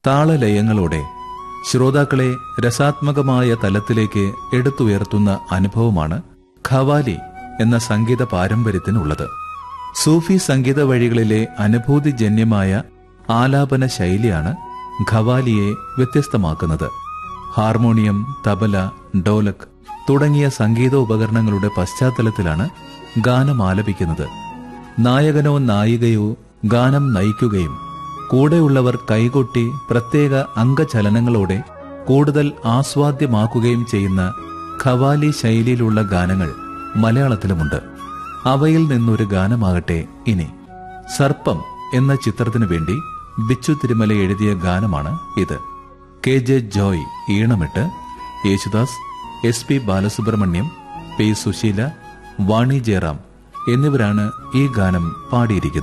താളലയങ്ങളോടെ ശ്രോതാക്കളെ രസാത്മകമായ തലത്തിലേക്ക് എടുത്തുയർത്തുന്ന അനുഭവമാണ് ഖവാലി എന്ന സംഗീത പാരമ്പര്യത്തിനുള്ളത് സൂഫി സംഗീത വഴികളിലെ അനുഭൂതിജന്യമായ ആലാപന ശൈലിയാണ് ഖവാലിയെ വ്യത്യസ്തമാക്കുന്നത് ഹാർമോണിയം തബല ഡോലക് തുടങ്ങിയ സംഗീതോപകരണങ്ങളുടെ പശ്ചാത്തലത്തിലാണ് ഗാനം ആലപിക്കുന്നത് നായകനോ നായികയോ ഗാനം നയിക്കുകയും കൂടെയുള്ളവർ കൈകൊട്ടി പ്രത്യേക അംഗചലനങ്ങളോടെ കൂടുതൽ ആസ്വാദ്യമാക്കുകയും ചെയ്യുന്ന ഖവാലി ശൈലിയിലുള്ള ഗാനങ്ങൾ മലയാളത്തിലുമുണ്ട് അവയിൽ നിന്നൊരു ഗാനമാകട്ടെ ഇനി സർപ്പം എന്ന ചിത്രത്തിനു വേണ്ടി ബിച്ചു തിരുമല എഴുതിയ ഗാനമാണ് ഇത് കെ ജെ ജോയ് ഈണമിട്ട് Yesudas S P Balasubrahmanyam P Susheela Vani Jairam എന്നിവരാണ് ഈ ഗാനം പാടിയിരിക്കുന്നത്